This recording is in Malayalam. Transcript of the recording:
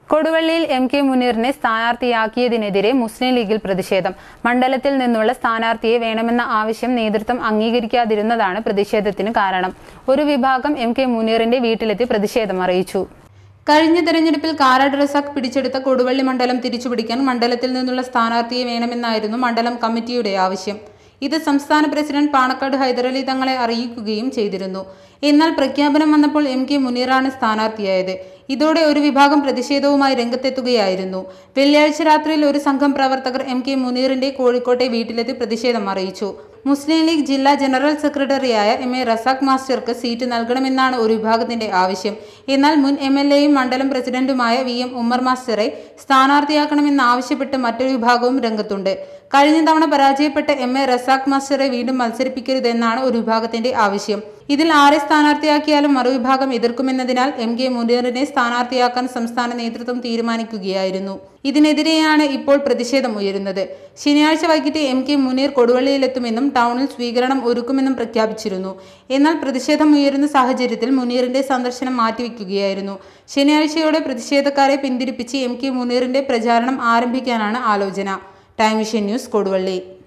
കൊടുവള്ളിയിൽ എം കെ മുനീറിനെ സ്ഥാനാർത്ഥിയാക്കിയതിനെതിരെ മുസ്ലിം ലീഗിൽ പ്രതിഷേധം മണ്ഡലത്തിൽ നിന്നുള്ള സ്ഥാനാർത്ഥിയെ വേണമെന്ന ആവശ്യം നേതൃത്വം അംഗീകരിക്കാതിരുന്നതാണ് പ്രതിഷേധത്തിന് കാരണം ഒരു വിഭാഗം എം കെ മുനീറിന്റെ വീട്ടിലെത്തി പ്രതിഷേധം അറിയിച്ചു കഴിഞ്ഞ തെരഞ്ഞെടുപ്പിൽ കാരാട് റസാഖ് പിടിച്ചെടുത്ത കൊടുവള്ളി മണ്ഡലം തിരിച്ചുപിടിക്കാൻ മണ്ഡലത്തിൽ നിന്നുള്ള സ്ഥാനാർത്ഥിയെ വേണമെന്നായിരുന്നു മണ്ഡലം കമ്മിറ്റിയുടെ ആവശ്യം ഇത് സംസ്ഥാന പ്രസിഡന്റ് പാണക്കാട് ഹൈദരലി തങ്ങളെ അറിയിക്കുകയും ചെയ്തിരുന്നു എന്നാൽ പ്രഖ്യാപനം വന്നപ്പോൾ എം കെ മുനീറാണ് സ്ഥാനാർത്ഥിയായത് ഇതോടെ ഒരു വിഭാഗം പ്രതിഷേധവുമായി രംഗത്തെത്തുകയായിരുന്നു വെള്ളിയാഴ്ച രാത്രിയിൽ ഒരു സംഘം പ്രവർത്തകർ എം കെ മുനീറിന്റെ കോഴിക്കോട്ടെ വീട്ടിലെത്തി പ്രതിഷേധം അറിയിച്ചു മുസ്ലിം ലീഗ് ജില്ലാ ജനറൽ സെക്രട്ടറിയായ എം എ റസാഖ് മാസ്റ്റർക്ക് സീറ്റ് നൽകണമെന്നാണ് ഒരു വിഭാഗത്തിന്റെ ആവശ്യം എന്നാൽ മുൻ എം എൽ എയും മണ്ഡലം പ്രസിഡന്റുമായ വി എം ഉമ്മർ മാസ്റ്ററെ സ്ഥാനാർത്ഥിയാക്കണമെന്നാവശ്യപ്പെട്ട് മറ്റൊരു വിഭാഗവും രംഗത്തുണ്ട് കഴിഞ്ഞ തവണ പരാജയപ്പെട്ട എം എ റസാഖ് മാസ്റ്ററെ വീണ്ടും മത്സരിപ്പിക്കരുതെന്നാണ് ഒരു വിഭാഗത്തിന്റെ ആവശ്യം ഇതിൽ ആരെ സ്ഥാനാർത്ഥിയാക്കിയാലും മറുവിഭാഗം എതിർക്കുമെന്നതിനാൽ എം കെ മുനീറിനെ സ്ഥാനാർത്ഥിയാക്കാൻ സംസ്ഥാന നേതൃത്വം തീരുമാനിക്കുകയായിരുന്നു ഇതിനെതിരെയാണ് ഇപ്പോൾ പ്രതിഷേധം ഉയരുന്നത് ശനിയാഴ്ച വൈകിട്ട് എം കെ മുനീർ കൊടുവള്ളിയിലെത്തുമെന്നും ടൗണിൽ സ്വീകരണം ഒരുക്കുമെന്നും പ്രഖ്യാപിച്ചിരുന്നു എന്നാൽ പ്രതിഷേധം ഉയരുന്ന സാഹചര്യത്തിൽ മുനീറിന്റെ സന്ദർശനം മാറ്റിവെക്കുകയായിരുന്നു ശനിയാഴ്ചയോടെ പ്രതിഷേധക്കാരെ പിന്തിരിപ്പിച്ച് എം കെ മുനീറിന്റെ പ്രചാരണം ആരംഭിക്കാനാണ് ആലോചന ടൈം വിഷൻ ന്യൂസ് കൊടുവള്ളി